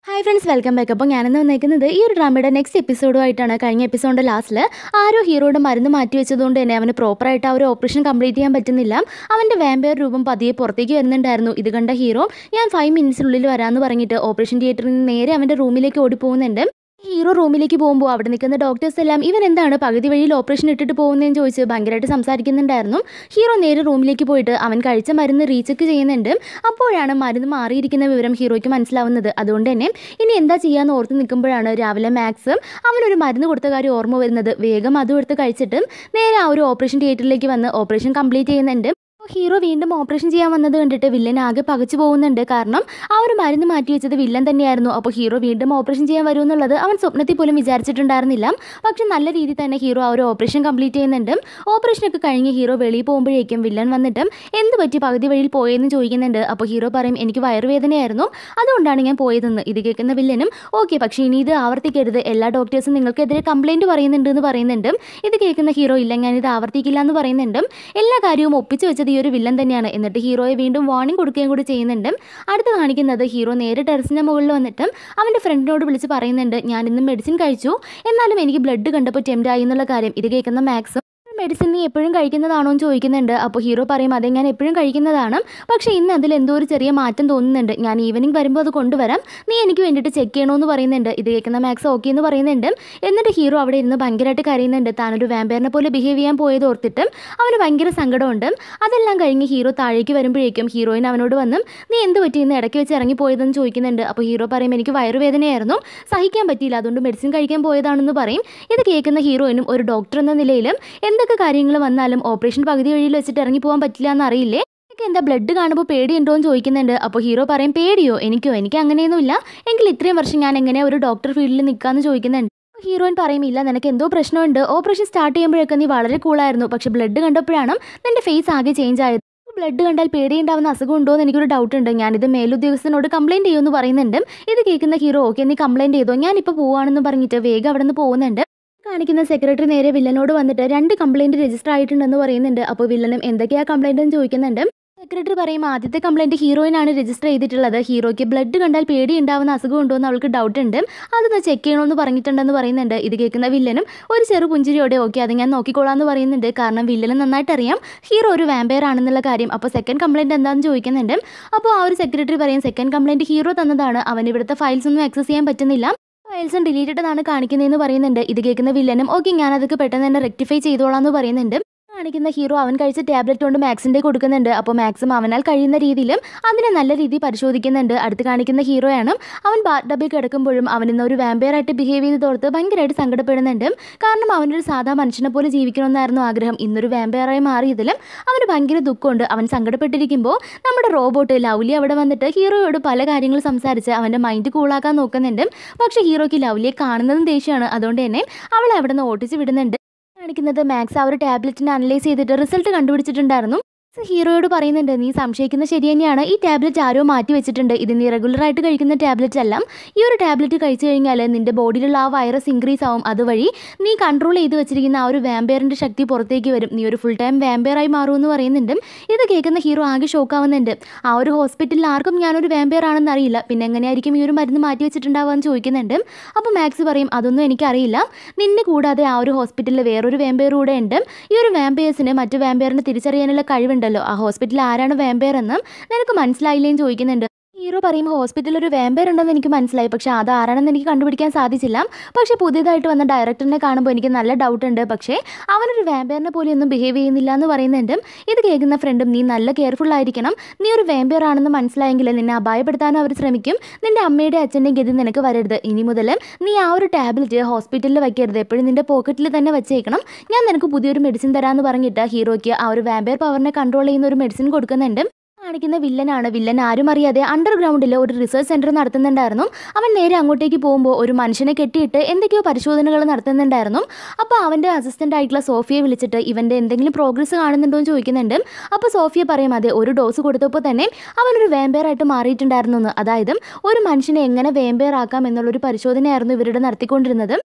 hi friends welcome back അപ്പോൾ ഞാനിന്ന് വന്നേക്കുന്നത് ഈ ഒരു ഡ്രാമയുടെ നെക്സ്റ്റ് എപ്പിസോഡുമായിട്ടാണ് കഴിഞ്ഞ എപ്പിസോഡിൻ്റെ ലാസ്റ്റിൽ ആരോ ഹീറോയുടെ മരുന്ന് മാറ്റി വെച്ചതുകൊണ്ട് തന്നെ അവന് പ്രോപ്പറായിട്ട് ആ ഒരു ഓപ്പറേഷൻ കംപ്ലീറ്റ് ചെയ്യാൻ പറ്റുന്നില്ല അവൻ്റെ വാമ്പയർ രൂപം പതിയെ പുറത്തേക്ക് വരുന്നുണ്ടായിരുന്നു ഇത് കണ്ട ഹീറോ ഞാൻ ഫൈവ് മിനിറ്റ്സിനുള്ളിൽ വരാമെന്ന് പറഞ്ഞിട്ട് ഓപ്പറേഷൻ തിയേറ്ററിൽ നിന്ന് നേരെ അവൻ്റെ റൂമിലേക്ക് ഓടിപ്പോകുന്നുണ്ട് ഹീറോ റൂമിലേക്ക് പോകുമ്പോൾ അവിടെ നിൽക്കുന്ന ഡോക്ടേഴ്സ് എല്ലാം ഇവൻ എന്താണ് പകുതി വഴിയിൽ ഓപ്പറേഷൻ ഇട്ടിട്ട് പോകുന്നതെന്ന് ചോദിച്ച് ഭയങ്കരമായിട്ട് സംസാരിക്കുന്നുണ്ടായിരുന്നു ഹീറോ നേരെ റൂമിലേക്ക് പോയിട്ട് അവൻ കഴിച്ച മരുന്ന് റീചെക്ക് ചെയ്യുന്നുണ്ട് അപ്പോഴാണ് മരുന്ന് മാറിയിരിക്കുന്ന വിവരം ഹീറോയ്ക്ക് മനസ്സിലാവുന്നത് അതുകൊണ്ട് തന്നെ ഇനി എന്താ ചെയ്യാന്ന് ഓർത്ത് നിൽക്കുമ്പോഴാണ് രാവിലെ മാക്സ് അവനൊരു മരുന്ന് കൊടുത്ത കാര്യം ഓർമ്മ വരുന്നത് വേഗം അതും എടുത്ത് കഴിച്ചിട്ട് നേരെ ആ ഒരു ഓപ്പറേഷൻ തിയേറ്ററിലേക്ക് വന്ന് ഓപ്പറേഷൻ കംപ്ലീറ്റ് ചെയ്യുന്നുണ്ട് അപ്പോൾ ഹീറോ വീണ്ടും ഓപ്പറേഷൻ ചെയ്യാൻ വന്നത് കണ്ടിട്ട് വില്ലൻ ആകെ പകച്ചു പോകുന്നുണ്ട് കാരണം ആ ഒരു മരുന്ന് മാറ്റി വെച്ചത് വില്ലൻ തന്നെയായിരുന്നു അപ്പോൾ ഹീറോ വീണ്ടും ഓപ്പറേഷൻ ചെയ്യാൻ വരുമെന്നുള്ളത് അവൻ സ്വപ്നത്തിൽ പോലും വിചാരിച്ചിട്ടുണ്ടായിരുന്നില്ല പക്ഷെ നല്ല രീതിയിൽ തന്നെ ഹീറോ ആ ഒരു ഓപ്പറേഷൻ കംപ്ലീറ്റ് ചെയ്യുന്നുണ്ട് ഓപ്പറേഷനൊക്കെ കഴിഞ്ഞ് ഹീറോ വെളിയിൽ പോകുമ്പോഴേക്കും വില്ലൻ വന്നിട്ട് എന്ത് പറ്റി പകുതി വഴിയിൽ പോയെന്ന് ചോദിക്കുന്നുണ്ട് അപ്പോൾ ഹീറോ പറയും എനിക്ക് വയറുവേദനയായിരുന്നു അതുകൊണ്ടാണ് ഞാൻ പോയതെന്ന് ഇത് കേൾക്കുന്ന വില്ലനും ഓക്കെ പക്ഷേ ഇനി ഇത് ആവർത്തിക്കരുത് എല്ലാ ഡോക്ടേഴ്സും നിങ്ങൾക്കെതിരെ കംപ്ലൈൻറ്റ് പറയുന്നുണ്ട് എന്ന് പറയുന്നുണ്ട് ഇത് കേൾക്കുന്ന ഹീറോ ഇല്ല ഞാൻ ഇത് ആവർത്തിക്കില്ല എന്ന് പറയുന്നുണ്ട് എല്ലാ കാര്യവും ഒപ്പിച്ച് വെച്ചത് ഈ ഒരു വില്ലൻ തന്നെയാണ് എന്നിട്ട് ഹീറോയെ വീണ്ടും വാർണിംഗ് കൊടുക്കുകയും കൂടി ചെയ്യുന്നുണ്ട് അടുത്ത് കാണിക്കുന്നത് ഹീറോ നേരെ ടെറസിൻ്റെ മുകളിൽ വന്നിട്ട് അവൻ്റെ ഫ്രണ്ടിനോട് വിളിച്ച് പറയുന്നുണ്ട് ഞാൻ ഇന്ന് മെഡിസിൻ കഴിച്ചു എന്നാലും എനിക്ക് ബ്ലഡ് കണ്ടപ്പോൾ ടെംപ്റ്റ് ആയി എന്നുള്ള കാര്യം ഇത് കേൾക്കുന്ന മാക്സും മെഡിസിൻ നീ എപ്പോഴും കഴിക്കുന്നതാണോ എന്ന് ചോദിക്കുന്നുണ്ട് അപ്പോൾ ഹീറോ പറയും അതെ ഞാൻ എപ്പോഴും കഴിക്കുന്നതാണ് പക്ഷേ ഇന്ന് അതിൽ എന്തോ ഒരു ചെറിയ മാറ്റം തോന്നുന്നുണ്ട് ഞാൻ ഈവനിങ് വരുമ്പോൾ അത് കൊണ്ടുവരാം നീ എനിക്ക് വേണ്ടിയിട്ട് ചെക്ക് ചെയ്യണമെന്ന് പറയുന്നുണ്ട് ഇത് കേൾക്കുന്ന മാക്സ് ഓക്കെ എന്ന് പറയുന്നുണ്ട് എന്നിട്ട് ഹീറോ അവിടെ ഇരുന്ന് ഭയങ്കരമായിട്ട് കരയുന്നുണ്ട് താനൊരു വാമ്പയറിനെ പോലെ ബിഹേവ് ചെയ്യാൻ പോയത് ഓർത്തിട്ട് അവന് ഭയങ്കര സങ്കടമുണ്ട് അതെല്ലാം കഴിഞ്ഞ് ഹീറോ താഴേക്ക് വരുമ്പോഴേക്കും ഹീറോയിൻ അവനോട് വന്നും നീ എന്ത് പറ്റി ഇന്ന് ഇടയ്ക്ക് വെച്ച് ഇറങ്ങിപ്പോയതെന്ന് ചോദിക്കുന്നുണ്ട് അപ്പോൾ ഹീറോ പറയും എനിക്ക് വയറുവേദനയായിരുന്നു സഹിക്കാൻ പറ്റിയില്ല അതുകൊണ്ട് മെഡിസിൻ കഴിക്കാൻ പോയതാണെന്ന് പറയും ഇത് കേൾക്കുന്ന ഹീറോയിനും ഒരു ഡോക്ടർ എന്ന നിലയിലും എന്തൊക്കെ കാര്യങ്ങൾ വന്നാലും ഓപ്പറേഷൻ പകുതി വഴിയിൽ വെച്ചിട്ട് ഇറങ്ങി പോകാൻ പറ്റില്ല എന്നറിയില്ലേ എനിക്ക് എന്താ ബ്ലഡ് കാണുമ്പോൾ പേടിയുണ്ടോ എന്ന് ചോദിക്കുന്നുണ്ട് അപ്പോൾ ഹീറോ പറയും പേടിയോ എനിക്കോ എനിക്ക് അങ്ങനെയൊന്നുമില്ല എങ്കിൽ ഇത്രയും വർഷം ഞാൻ എങ്ങനെ ഒരു ഡോക്ടർ ഫീൽഡിൽ നിൽക്കാമെന്ന് ചോദിക്കുന്നുണ്ട് ഹീറോയിൻ പറയും ഇല്ല നിനക്ക് എന്തോ പ്രശ്നമുണ്ട് ഓപ്പറേഷൻ സ്റ്റാർട്ട് ചെയ്യുമ്പോഴൊക്കെ നീ വളരെ കൂളായിരുന്നു പക്ഷെ ബ്ലഡ് കണ്ടപ്പോഴാണ് നിന്റെ ഫേസ് ആകെ ചേഞ്ച് ആയത് ബ്ലഡ് കണ്ടാൽ പേടിയുണ്ടാവുന്ന അസുഖം ഉണ്ടോ എന്ന് എനിക്കൊരു ഡൗട്ട് ഉണ്ട് ഞാനിത് മേലുദ്യോഗസ്ഥനോട് കംപ്ലൈൻറ്റ് ചെയ്യുമെന്ന് പറയുന്നുണ്ട് ഇത് കേൾക്കുന്ന ഹീറോ ഓക്കെ നീ കംപ്ലൈൻറ്റ് ചെയ്തോ ഞാനിപ്പോൾ പോവാണെന്ന് പറഞ്ഞിട്ട് വേഗം അവിടെ നിന്ന് പോകുന്നുണ്ട് കാണിക്കുന്ന സെക്രട്ടറി നേരെ വില്ലനോട് വന്നിട്ട് രണ്ട് കംപ്ലൈൻറ്റ് രജിസ്റ്റർ ആയിട്ടുണ്ടെന്ന് പറയുന്നുണ്ട് അപ്പോൾ വില്ലനും എന്തൊക്കെയാ കംപ്ലൈൻറ്റ് എന്ന് ചോദിക്കുന്നുണ്ട് സെക്രട്ടറി പറയും ആദ്യത്തെ കംപ്ലൈൻറ്റ് ഹീറോയിനാണ് രജിസ്റ്റർ ചെയ്തിട്ടുള്ളത് ഹീറോയ്ക്ക് ബ്ലഡ് കണ്ടാൽ പേടി ഉണ്ടാവുന്ന അസുഖം ഉണ്ടോ എന്ന് അവൾക്ക് ഡൗട്ട് ഉണ്ട് അതൊന്ന് ചെക്ക് ചെയ്യണമെന്ന് പറഞ്ഞിട്ടുണ്ടെന്ന് പറയുന്നുണ്ട് ഇത് കേൾക്കുന്ന വില്ലനും ഒരു ചെറു പുഞ്ചിരിയോടെ ഓക്കെ അത് ഞാൻ നോക്കിക്കോളാം എന്ന് പറയുന്നുണ്ട് കാരണം വില്ലന് നന്നായിട്ട് അറിയാം ഹീറോ ഒരു വാമ്പയർ ആണെന്നുള്ള കാര്യം അപ്പോൾ സെക്കൻഡ് കംപ്ലൈൻറ്റ് എന്താണെന്ന് ചോദിക്കുന്നുണ്ട് അപ്പോൾ ആ ഒരു സെക്രട്ടറി പറയും സെക്കൻഡ് കംപ്ലൈൻറ്റ് ഹീറോ തന്നതാണ് അവൻ ഇവിടുത്തെ ഫയൽസ് ഒന്നും ആക്സസ് ചെയ്യാൻ പറ്റുന്നില്ല ഫയൽസും ഡിലീറ്റഡ് ആണ് കാണിക്കുന്നതെന്ന് പറയുന്നുണ്ട് ഇത് കേൾക്കുന്ന വില്ലനും ഓക്കെ ഞാൻ അതൊക്കെ പെട്ടെന്ന് തന്നെ റെക്ടിഫൈ ചെയ്തോളാം എന്ന് പറയുന്നുണ്ട് കാണിക്കുന്ന ഹീറോ അവൻ കഴിച്ച ടാബ്ലറ്റ് കൊണ്ട് മാക്സിൻ്റെ കൊടുക്കുന്നുണ്ട് അപ്പോൾ മാക്സും അവനാൽ കഴിയുന്ന രീതിയിലും അതിനെ നല്ല രീതിയിൽ പരിശോധിക്കുന്നുണ്ട് അടുത്ത് കാണിക്കുന്ന ഹീറോയാണ് അവൻ ബാത്ത് ഡബിൽ കിടക്കുമ്പോഴും അവൻ ഇന്ന് ഒരു വാമ്പയറായിട്ട് ബിഹേവ് ചെയ്ത് തോർത്ത് ഭയങ്കരമായിട്ട് സങ്കടപ്പെടുന്നുണ്ട് കാരണം അവനൊരു സാധാ മനുഷ്യനെ പോലെ ജീവിക്കണമെന്നായിരുന്നു ആഗ്രഹം ഇന്നൊരു വാമ്പയറായി മാറിയതിലും അവന് ഭയങ്കര ദുഃഖമുണ്ട് അവൻ സങ്കടപ്പെട്ടിരിക്കുമ്പോൾ നമ്മുടെ റോബോട്ട് ലൗലി അവിടെ വന്നിട്ട് ഹീറോയോട് പല കാര്യങ്ങൾ സംസാരിച്ച് അവൻ്റെ മൈൻഡ് കൂളാക്കാൻ നോക്കുന്നുണ്ട് പക്ഷേ ഹീറോയ്ക്ക് ലൗലിയെ കാണുന്നതും ദേഷ്യമാണ് അതുകൊണ്ട് തന്നെ അവളെ അവിടെ നിന്ന് ഓട്ടിച്ച് വിടുന്നുണ്ട് കാണിക്കുന്നത് മാക്സ് ആ ഒരു ടാബ്ലറ്റിനെ അനലൈസ് ചെയ്തിട്ട് റിസൾട്ട് കണ്ടുപിടിച്ചിട്ടുണ്ടായിരുന്നു ഹീറോയോട് പറയുന്നുണ്ട് നീ സംശയിക്കുന്നത് ശരി തന്നെയാണ് ഈ ടാബ്ലറ്റ് ആരോ മാറ്റി വെച്ചിട്ടുണ്ട് ഇത് നീ റെഗുലറായിട്ട് കഴിക്കുന്ന ടാബ്ലറ്റ് അല്ല ഈ ഒരു ടാബ്ലറ്റ് കഴിച്ചു കഴിഞ്ഞാൽ നിന്റെ ബോഡിയിലുള്ള ആ വൈറസ് ഇൻക്രീസ് ആവും അതുവഴി നീ കൺട്രോൾ ചെയ്ത് വെച്ചിരിക്കുന്ന ആ ഒരു വാമ്പയറിൻ്റെ ശക്തി പുറത്തേക്ക് വരും നീ ഒരു ഫുൾ ടൈം വാമ്പയറായി മാറുമെന്ന് പറയുന്നുണ്ട് ഇത് കേൾക്കുന്ന ഹീറോ ആകെ ഷോക്കാവുന്നുണ്ട് ആ ഒരു ഹോസ്പിറ്റലിൽ ആർക്കും ഞാനൊരു വാമ്പയർ ആണെന്ന് അറിയില്ല പിന്നെ എങ്ങനെയായിരിക്കും ഈ ഒരു മരുന്ന് മാറ്റി വെച്ചിട്ടുണ്ടാവുക എന്ന് ചോദിക്കുന്നുണ്ട് അപ്പോൾ മാക്സ് പറയും അതൊന്നും എനിക്കറിയില്ല നിന്നെ കൂടാതെ ആ ഒരു ഹോസ്പിറ്റലിൽ വേറൊരു വാമ്പയർ കൂടെ ഉണ്ട് ഈ ഒരു വാമ്പയേഴ്സിന് മറ്റു വാമ്പയറിനെ തിരിച്ചറിയാനുള്ള കഴിവുണ്ടല്ലോ ആ ഹോസ്പിറ്റലിൽ ആരാണ് വാമ്പയർ എന്ന് നിനക്ക് മനസ്സിലായില്ലേന്ന് ചോദിക്കുന്നുണ്ട് ഹീറോ പറയും ഹോസ്പിറ്റലിൽ ഒരു വാമ്പയർ ഉണ്ടെന്ന് എനിക്ക് മനസ്സിലായി പക്ഷേ അത് ആരാണെന്ന് എനിക്ക് കണ്ടുപിടിക്കാൻ സാധിച്ചില്ല പക്ഷേ പുതിയതായിട്ട് വന്ന ഡയറക്ടറിനെ കാണുമ്പോൾ എനിക്ക് നല്ല ഡൗട്ട് ഉണ്ട് പക്ഷേ അവനൊരു വാമ്പയറിനെ പോലെ ഒന്നും ബിഹേവ് ചെയ്യുന്നില്ല എന്ന് പറയുന്നുണ്ട് ഇത് കേൾക്കുന്ന ഫ്രണ്ടും നീ നല്ല കെയർഫുൾ ആയിരിക്കണം നീ ഒരു വാമ്പയർ ആണെന്ന് മനസ്സിലായെങ്കിൽ നിന്നെ അപായപ്പെടുത്താനും അവർ ശ്രമിക്കും നിന്റെ അമ്മയുടെ അച്ഛൻ്റെ ഗതി നിനക്ക് വരരുത് ഇനി മുതൽ നീ ആ ഒരു ടാബ്ലറ്റ് ഹോസ്പിറ്റലിൽ വയ്ക്കരുത് എപ്പോഴും നിന്റെ പോക്കറ്റിൽ തന്നെ വെച്ചേക്കണം ഞാൻ നിനക്ക് പുതിയൊരു മെഡിസിൻ തരാമെന്ന് പറഞ്ഞിട്ട് ഹീറോയ്ക്ക് ആ ഒരു വാമ്പയർ പവറിനെ കൺട്രോൾ ചെയ്യുന്ന ഒരു മെഡിസിൻ കൊടുക്കുന്നുണ്ട് കാണിക്കുന്ന വില്ലനാണ് വില്ലൻ ആരും അറിയാതെ അണ്ടർഗ്രൗണ്ടിൽ ഒരു റിസർച്ച് സെൻറ്റർ നടത്തുന്നുണ്ടായിരുന്നു അവൻ നേരെ അങ്ങോട്ടേക്ക് പോകുമ്പോൾ ഒരു മനുഷ്യനെ കെട്ടിയിട്ട് എന്തൊക്കെയോ പരിശോധനകൾ നടത്തുന്നുണ്ടായിരുന്നു അപ്പോൾ അവൻ്റെ അസിസ്റ്റൻ്റ് ആയിട്ടുള്ള സോഫിയെ വിളിച്ചിട്ട് ഇവൻ്റെ എന്തെങ്കിലും പ്രോഗ്രസ് കാണുന്നുണ്ടോ എന്ന് ചോദിക്കുന്നുണ്ട് അപ്പോൾ സോഫിയ പറയും അതെ ഒരു ഡോസ് കൊടുത്തപ്പോൾ തന്നെ അവനൊരു വേമ്പയർ ആയിട്ട് മാറിയിട്ടുണ്ടായിരുന്നു എന്ന് അതായത് ഒരു മനുഷ്യനെ എങ്ങനെ വേമ്പയർ ആക്കാം എന്നുള്ളൊരു പരിശോധനയായിരുന്നു ഇവരുടെ നടത്തിക്കൊണ്ടിരുന്നത്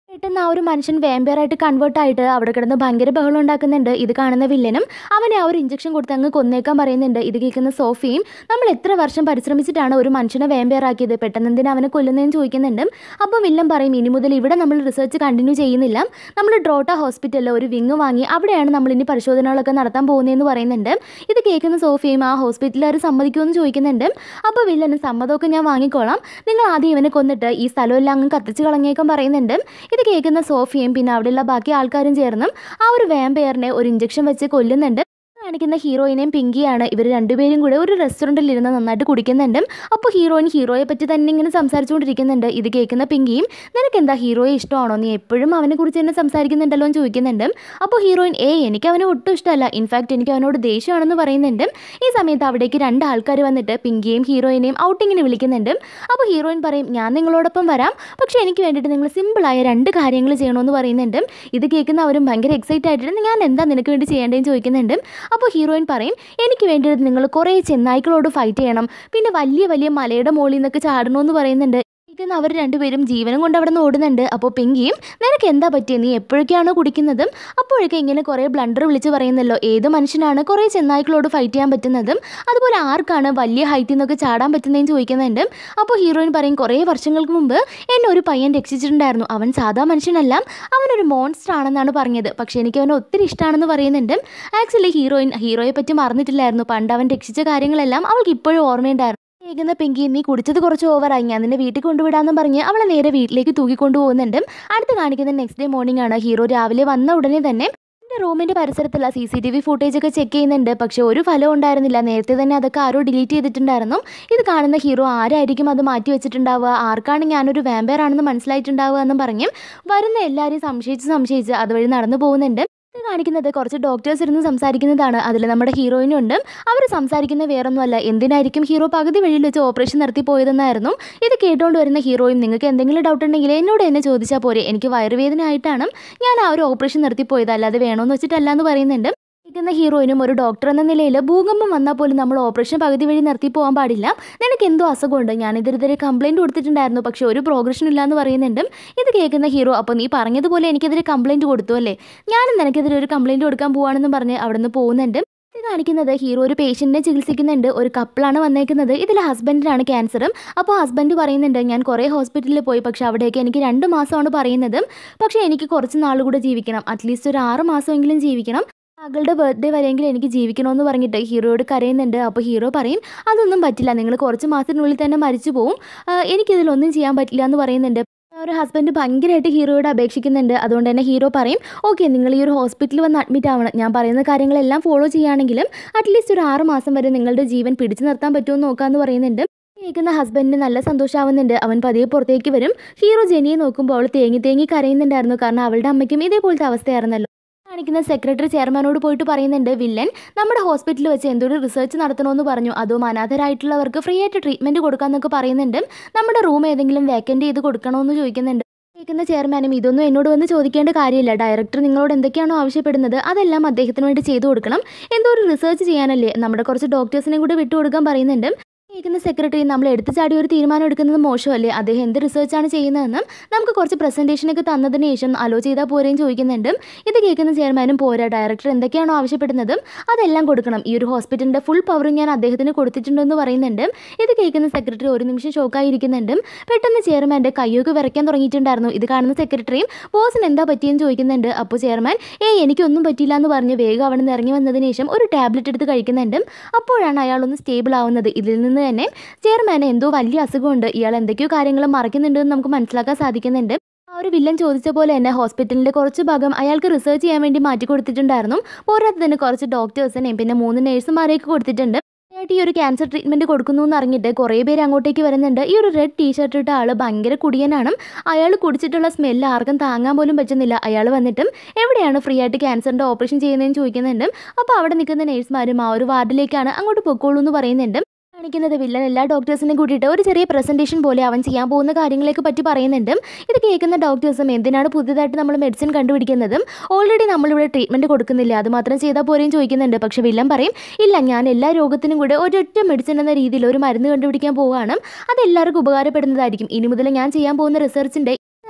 പെട്ടെന്ന് ആ ഒരു മനുഷ്യൻ വേമ്പയറായിട്ട് കൺവേർട്ട് ആയിട്ട് അവിടെ കിടന്ന് ഭയങ്കര ബഹളം ഉണ്ടാക്കുന്നുണ്ട് ഇത് കാണുന്ന വില്ലനും അവനെ ആ ഒരു ഇഞ്ചക്ഷൻ കൊടുത്ത് അങ്ങ് കൊന്നേക്കാൻ പറയുന്നുണ്ട് ഇത് കേൾക്കുന്ന സോഫിയും നമ്മൾ എത്ര വർഷം പരിശ്രമിച്ചിട്ടാണ് ഒരു മനുഷ്യനെ വേമ്പയറാക്കിയത് പെട്ടെന്ന് എന്തിനാ അവനെ കൊല്ലുന്നതെന്ന് ചോദിക്കുന്നുണ്ട് അപ്പോൾ വില്ലൻ പറയും ഇനി മുതൽ ഇവിടെ നമ്മൾ റിസർച്ച് കണ്ടിന്യൂ ചെയ്യുന്നില്ല നമ്മൾ ഡ്രോട്ട ഹോസ്പിറ്റലിൽ ഒരു വിങ് വാങ്ങി അവിടെയാണ് നമ്മൾ ഇനി പരിശോധനകളൊക്കെ നടത്താൻ പോകുന്നതെന്ന് പറയുന്നുണ്ട് ഇത് കേൾക്കുന്ന സോഫിയും ആ ഹോസ്പിറ്റലുകാർ സമ്മതിക്കുമെന്ന് ചോദിക്കുന്നുണ്ട് അപ്പോൾ വില്ലന് സമ്മതമൊക്കെ ഞാൻ വാങ്ങിക്കോളാം നിങ്ങൾ ആദ്യം ഇവനെ കൊന്നിട്ട് ഈ സ്ഥലമെല്ലാം അങ്ങ് കത്തിച്ച് കളഞ്ഞേക്കാൻ പറയുന്നുണ്ട് ഇത് കേൾക്കുന്ന സോഫിയും പിന്നെ അവിടെയുള്ള ബാക്കി ആൾക്കാരും ചേർന്നും ആ ഒരു വാമ്പയറിനെ ഒരു ഇഞ്ചക്ഷൻ വെച്ച് കൊല്ലുന്നുണ്ട് കാണിക്കുന്ന ഹീറോയിനെയും പിങ്കിയാണ് ഇവർ രണ്ടുപേരും കൂടെ ഒരു റെസ്റ്റോറൻറ്റിൽ ഇരുന്ന് നന്നായിട്ട് കുടിക്കുന്നുണ്ട് അപ്പോൾ ഹീറോയിൻ ഹീറോയെ പറ്റി തന്നെ ഇങ്ങനെ സംസാരിച്ചുകൊണ്ടിരിക്കുന്നുണ്ട് ഇത് കേൾക്കുന്ന പിങ്കിയും നിനക്ക് എന്താ ഹീറോയെ ഇഷ്ടമാണോ നീ എപ്പോഴും അവനെ കുറിച്ച് തന്നെ സംസാരിക്കുന്നുണ്ടല്ലോ എന്ന് ചോദിക്കുന്നുണ്ട് അപ്പോൾ ഹീറോയിൻ ഏ എനിക്ക് അവനെ ഒട്ടും ഇഷ്ടമല്ല ഇൻഫാക്റ്റ് എനിക്ക് അവനോട് ദേഷ്യമാണെന്ന് പറയുന്നുണ്ട് ഈ സമയത്ത് അവിടേക്ക് രണ്ട് ആൾക്കാർ വന്നിട്ട് പിങ്കിയെയും ഹീറോയിനെയും ഔട്ടിങ്ങിന് വിളിക്കുന്നുണ്ട് അപ്പോൾ ഹീറോയിൻ പറയും ഞാൻ നിങ്ങളോടൊപ്പം വരാം പക്ഷേ എനിക്ക് വേണ്ടിയിട്ട് നിങ്ങൾ സിമ്പിളായ രണ്ട് കാര്യങ്ങൾ ചെയ്യണമെന്ന് പറയുന്നുണ്ട് ഇത് കേൾക്കുന്ന അവരും ഭയങ്കര എക്സൈറ്റ് ആയിട്ട് ഞാൻ എന്താ നിനക്ക് വേണ്ടി ചെയ്യേണ്ടതെന്ന് ചോദിക്കുന്നുണ്ട് അപ്പോൾ ഹീറോയിൻ പറയും എനിക്ക് വേണ്ടിയിട്ട് നിങ്ങൾ കുറേ ചെന്നായ്ക്കളോട് ഫൈറ്റ് ചെയ്യണം പിന്നെ വലിയ വലിയ മലയുടെ മുകളിൽ നിന്നൊക്കെ ചാടണമെന്ന് പറയുന്നുണ്ട് ഇരിക്കുന്ന അവർ രണ്ടുപേരും ജീവനും കൊണ്ട് അവിടെ നിന്ന് ഓടുന്നുണ്ട് അപ്പോൾ പിങ്കിയും നിനക്ക് എന്താ പറ്റിയത് നീ എപ്പോഴൊക്കെയാണോ കുടിക്കുന്നതും അപ്പോഴൊക്കെ ഇങ്ങനെ കുറേ ബ്ലണ്ടർ വിളിച്ച് പറയുന്നല്ലോ ഏത് മനുഷ്യനാണ് കുറേ ചെന്നായ്ക്കളോട് ഫൈറ്റ് ചെയ്യാൻ പറ്റുന്നതും അതുപോലെ ആർക്കാണ് വലിയ ഹൈറ്റിൽ നിന്നൊക്കെ ചാടാൻ പറ്റുന്നതെന്ന് ചോദിക്കുന്നുണ്ട് അപ്പോൾ ഹീറോയിൻ പറയും കുറേ വർഷങ്ങൾക്ക് മുമ്പ് എന്നെ ഒരു പയ്യൻ രക്ഷിച്ചിട്ടുണ്ടായിരുന്നു അവൻ സാധാ മനുഷ്യനല്ല അവനൊരു മോൺസ്റ്റർ ആണെന്നാണ് പറഞ്ഞത് പക്ഷേ എനിക്ക് അവനെ ഒത്തിരി ഇഷ്ടമാണെന്ന് പറയുന്നുണ്ട് ആക്ച്വലി ഹീറോയിൻ ഹീറോയെ പറ്റി മറന്നിട്ടില്ലായിരുന്നു പണ്ട് അവൻ രക്ഷിച്ച കാര്യങ്ങളെല്ലാം അവൾക്ക് ഇപ്പോഴും ഓർമ്മയുണ്ടായിരുന്നു കേൾക്കുന്ന പിങ്കി നീ കുടിച്ചത് കുറച്ച് ഓവറായി ഞാൻ നിന്നെ വീട്ടിൽ കൊണ്ടുവിടാമെന്നും പറഞ്ഞ് അവളെ നേരെ വീട്ടിലേക്ക് തൂക്കിക്കൊണ്ടു പോകുന്നുണ്ട് അടുത്ത് കാണിക്കുന്ന നെക്സ്റ്റ് ഡേ മോർണിംഗ് ആണ് ഹീറോ രാവിലെ വന്ന ഉടനെ തന്നെ എൻ്റെ റൂമിൻ്റെ പരിസരത്തുള്ള C C T V footage ഒക്കെ ചെക്ക് ചെയ്യുന്നുണ്ട് പക്ഷേ ഒരു ഫലവും ഉണ്ടായിരുന്നില്ല നേരത്തെ തന്നെ അതൊക്കെ ആരോ ഡിലീറ്റ് ചെയ്തിട്ടുണ്ടായിരുന്നു ഇത് കാണുന്ന ഹീറോ ആരായിരിക്കും അത് മാറ്റി വെച്ചിട്ടുണ്ടാവുക ആർക്കാണ് ഞാനൊരു വാമ്പയർ ആണെന്ന് മനസ്സിലായിട്ടുണ്ടാവുക എന്നും പറഞ്ഞ് വരുന്ന എല്ലാവരെയും സംശയിച്ച് സംശയിച്ച് അതുവഴി നടന്നു പോകുന്നുണ്ട് ഇത് കാണിക്കുന്നത് കുറച്ച് ഡോക്ടേഴ്സ് ഇരുന്ന് സംസാരിക്കുന്നതാണ് അതിൽ നമ്മുടെ ഹീറോയിനും ഉണ്ട് അവർ സംസാരിക്കുന്ന വേറൊന്നുമല്ല എന്തിനായിരിക്കും ഹീറോ പകുതി വഴിയിൽ വെച്ച് ഓപ്പറേഷൻ നടത്തി പോയതെന്നായിരുന്നു ഇത് കേട്ടുകൊണ്ട് വരുന്ന ഹീറോയും നിങ്ങൾക്ക് എന്തെങ്കിലും ഡൗട്ട് ഉണ്ടെങ്കിൽ എന്നോട് എന്നെ ചോദിച്ചാൽ പോരെ എനിക്ക് വയറുവേദന ആയിട്ടാണ് ഞാൻ ആ ഒരു ഓപ്പറേഷൻ നടത്തി പോയത് അല്ലാതെ വേണമെന്ന് വെച്ചിട്ടല്ല എന്ന് പറയുന്നുണ്ട് ഇരിക്കുന്ന ഹീറോയിനും ഒരു ഡോക്ടർ എന്ന നിലയിൽ ഭൂകമ്പം വന്നാൽ പോലും നമ്മൾ ഓപ്പറേഷൻ പകുതി വഴി നിർത്തി പോകാൻ പാടില്ല നിനക്ക് എന്തോ അസുഖമുണ്ട് ഞാൻ ഇതിനെതിരെ കംപ്ലൈൻറ്റ് കൊടുത്തിട്ടുണ്ടായിരുന്നു പക്ഷേ ഒരു പ്രോഗ്രഷൻ ഇല്ല എന്ന് പറയുന്നുണ്ട് ഇത് കേൾക്കുന്ന ഹീറോ അപ്പോൾ നീ പറഞ്ഞതുപോലെ എനിക്കെതിരെ കംപ്ലൈൻറ്റ് കൊടുത്തു അല്ലേ ഞാനും നിനക്കെതിരെ ഒരു കംപ്ലൈൻറ്റ് കൊടുക്കാൻ പോവാണെന്നും പറഞ്ഞ് അവിടെ നിന്ന് പോകുന്നുണ്ട് ഇത് കാണിക്കുന്നത് ഹീറോ ഒരു പേഷ്യൻറ്റിനെ ചികിത്സിക്കുന്നുണ്ട് ഒരു കപ്പിളാണ് വന്നേക്കുന്നത് ഇതിൽ ഹസ്ബൻഡിനാണ് ക്യാൻസറും അപ്പോൾ ഹസ്ബൻഡ് പറയുന്നുണ്ട് ഞാൻ കുറേ ഹോസ്പിറ്റലിൽ പോയി പക്ഷേ അവിടേക്ക് എനിക്ക് രണ്ട് മാസമാണ് പറയുന്നത് പക്ഷേ എനിക്ക് കുറച്ച് നാൾ കൂടെ ജീവിക്കണം അറ്റ്ലീസ്റ്റ് ഒരു ആറ് മാസമെങ്കിലും ജീവിക്കണം മകളുടെ ബർത്ത്ഡേ വരെയെങ്കിലും എനിക്ക് ജീവിക്കണമെന്ന് പറഞ്ഞിട്ട് ഹീറോയോട് കരയുന്നുണ്ട് അപ്പോൾ ഹീറോ പറയും അതൊന്നും പറ്റില്ല നിങ്ങൾ കുറച്ച് മാസത്തിനുള്ളിൽ തന്നെ മരിച്ചു പോവും ആ, എനിക്കിതിലൊന്നും ചെയ്യാൻ പറ്റില്ല എന്ന് പറയുന്നുണ്ട് ആ ഒരു ഹസ്ബൻഡ് ഭയങ്കരമായിട്ട് ഹീറോയോട് അപേക്ഷിക്കുന്നുണ്ട് അതുകൊണ്ട് തന്നെ ഹീറോ പറയും ഓക്കെ നിങ്ങൾ ഈ ഒരു ഹോസ്പിറ്റലിൽ വന്ന് അഡ്മിറ്റ് ആവണം ഞാൻ പറയുന്ന കാര്യങ്ങളെല്ലാം ഫോളോ ചെയ്യുകയാണെങ്കിലും അറ്റ്ലീസ്റ്റ് ഒരു ആറ് മാസം വരെ നിങ്ങളുടെ ജീവൻ പിടിച്ചു നിർത്താൻ പറ്റുമെന്ന് നോക്കാമെന്ന് പറയുന്നുണ്ട് കേൾക്കുന്ന ഹസ്ബൻഡിന് നല്ല സന്തോഷമാവുന്നുണ്ട് അവൻ പതിയെ പുറത്തേക്ക് വരും ഹീറോ ജെനിയെ നോക്കുമ്പോൾ അവൾ തേങ്ങി തേങ്ങി കരയുന്നുണ്ടായിരുന്നു കാരണം അവളുടെ അമ്മയ്ക്കും ഇതേപോലത്തെ അവസ്ഥയായിരുന്നല്ലോ കാണിക്കുന്ന സെക്രട്ടറി ചെയർമാനോട് പോയിട്ട് പറയുന്നുണ്ട് വില്ലൻ നമ്മുടെ ഹോസ്പിറ്റലിൽ വെച്ച് എന്തൊരു റിസർച്ച് നടത്തണമെന്ന് പറഞ്ഞു അതും അനാഥരായിട്ടുള്ളവർക്ക് ഫ്രീ ആയിട്ട് ട്രീറ്റ്മെൻറ്റ് കൊടുക്കാമെന്നൊക്കെ പറയുന്നുണ്ട് നമ്മുടെ റൂം ഏതെങ്കിലും വേക്കൻറ്റ് ചെയ്ത് കൊടുക്കണമെന്ന് ചോദിക്കുന്നുണ്ട് കേൾക്കുന്ന ചെയർമാനും ഇതൊന്നും എന്നോട് വന്ന് ചോദിക്കേണ്ട കാര്യമില്ല ഡയറക്ടർ നിങ്ങളോട് എന്തൊക്കെയാണോ ആവശ്യപ്പെടുന്നത് അതെല്ലാം അദ്ദേഹത്തിന് വേണ്ടി ചെയ്തു കൊടുക്കണം എന്തോ ഒരു റിസർച്ച് ചെയ്യാനല്ലേ നമ്മുടെ കുറച്ച് ഡോക്ടേഴ്സിനെ കൂടി വിട്ടുകൊടുക്കാൻ പറയുന്നുണ്ട് കേൾക്കുന്ന സെക്രട്ടറി നമ്മൾ എടുത്തു ചാടി ഒരു തീരുമാനം എടുക്കുന്നത് മോശമല്ലേ അദ്ദേഹം എന്ത് റിസർച്ചാണ് ചെയ്യുന്നതെന്നും നമുക്ക് കുറച്ച് പ്രസൻറ്റേഷനൊക്കെ തന്നതിന് ശേഷം അലോ ചെയ്താൽ പോരെയും ചോദിക്കുന്നുണ്ട് ഇത് കേൾക്കുന്ന ചെയർമാനും പോരാ ഡയറക്ടർ എന്തൊക്കെയാണോ ആവശ്യപ്പെടുന്നതും അതെല്ലാം കൊടുക്കണം ഈ ഒരു ഹോസ്പിറ്റലിൻ്റെ ഫുൾ പവറും ഞാൻ അദ്ദേഹത്തിന് കൊടുത്തിട്ടുണ്ടെന്ന് പറയുന്നുണ്ട് ഇത് കേൾക്കുന്ന സെക്രട്ടറി ഒരു നിമിഷം ഷോക്കായിരിക്കുന്നുണ്ട് പെട്ടെന്ന് ചെയർമാൻ്റെ കയ്യൊക്കെ വിറയ്ക്കാൻ തുടങ്ങിയിട്ടുണ്ടായിരുന്നു ഇത് കാണുന്ന സെക്രട്ടറിയും ബോസിന് എന്താ പറ്റിയെന്ന് ചോദിക്കുന്നുണ്ട് അപ്പോൾ ചെയർമാൻ ഏയ് എനിക്കൊന്നും പറ്റില്ല എന്ന് പറഞ്ഞ് വേഗം അവിടെ നിന്ന് ഇറങ്ങി വന്നതിന് ശേഷം ഒരു ടാബ്ലറ്റ് എടുത്ത് കഴിക്കുന്നുണ്ട് അപ്പോഴാണ് അയാളൊന്ന് സ്റ്റേബിൾ ആവുന്നത് ഇതിൽ നിന്ന് തന്നെ ചെയർമാന് എന്തോ വലിയ അസുഖമുണ്ട് ഇയാൾ എന്തൊക്കെയോ കാര്യങ്ങൾ മറക്കുന്നുണ്ടെന്ന് നമുക്ക് മനസ്സിലാക്കാൻ സാധിക്കുന്നുണ്ട് ആ ഒരു വില്ലൻ ചോദിച്ച പോലെ തന്നെ ഹോസ്പിറ്റലിൻ്റെ കുറച്ച് ഭാഗം അയാൾക്ക് റിസർച്ച് ചെയ്യാൻ വേണ്ടി മാറ്റി കൊടുത്തിട്ടുണ്ടായിരുന്നു പോരാത്തതിന് കുറച്ച് ഡോക്ടേഴ്സിനെയും പിന്നെ മൂന്ന് നഴ്സുമാരെയൊക്കെ കൊടുത്തിട്ടുണ്ട് ആയിട്ട് ഈ ഒരു ക്യാൻസർ ട്രീറ്റ്മെൻറ്റ് കൊടുക്കുന്നു എന്ന് അറിഞ്ഞിട്ട് കുറേ പേര് അങ്ങോട്ടേക്ക് വരുന്നുണ്ട് ഈ ഒരു റെഡ് ടീഷർട്ട് ഇട്ട ആൾ ഭയങ്കര കുടിയനാണ് അയാൾ കുടിച്ചിട്ടുള്ള സ്മെല്ല് ആർക്കും താങ്ങാൻ പോലും പറ്റുന്നില്ല അയാൾ വന്നിട്ടും എവിടെയാണ് ഫ്രീ ആയിട്ട് ക്യാൻസറിൻ്റെ ഓപ്പറേഷൻ ചെയ്യുന്നതെന്ന് ചോദിക്കുന്നുണ്ട് അപ്പോൾ അവിടെ നിൽക്കുന്ന നഴ്സുമാരും ആ ഒരു വാർഡിലേക്കാണ് അങ്ങോട്ട് പൊക്കോളൂ എന്ന് പറയുന്നുണ്ട് കാണിക്കുന്നത് വില്ലൻ എല്ലാ ഡോക്ടേഴ്സിനെയും കൂട്ടിയിട്ട് ഒരു ചെറിയ പ്രസൻറ്റേഷൻ പോലെ അവൻ ചെയ്യാൻ പോകുന്ന കാര്യങ്ങളെയൊക്കെ പറ്റി പറയുന്നുണ്ട് ഇത് കേൾക്കുന്ന ഡോക്ടേഴ്സും എന്തിനാണ് പുതിയതായിട്ട് നമ്മൾ മെഡിസിൻ കണ്ടുപിടിക്കുന്നതും ഓൾറെഡി നമ്മളിവിടെ ട്രീറ്റ്മെൻറ്റ് കൊടുക്കുന്നില്ല അത് മാത്രം ചെയ്താൽ പോരെയും ചോദിക്കുന്നുണ്ട് പക്ഷേ വില്ലൻ പറയും ഇല്ല ഞാൻ എല്ലാ രോഗത്തിനും കൂടെ ഒരൊറ്റ മെഡിസിൻ എന്ന രീതിയിൽ ഒരു മരുന്ന് കണ്ടുപിടിക്കാൻ പോവുകയാണ് അത് എല്ലാവർക്കും ഉപകാരപ്പെടുന്നതായിരിക്കും ഇനി മുതൽ ഞാൻ ചെയ്യാൻ പോകുന്ന റിസർച്ചിൻ്റെ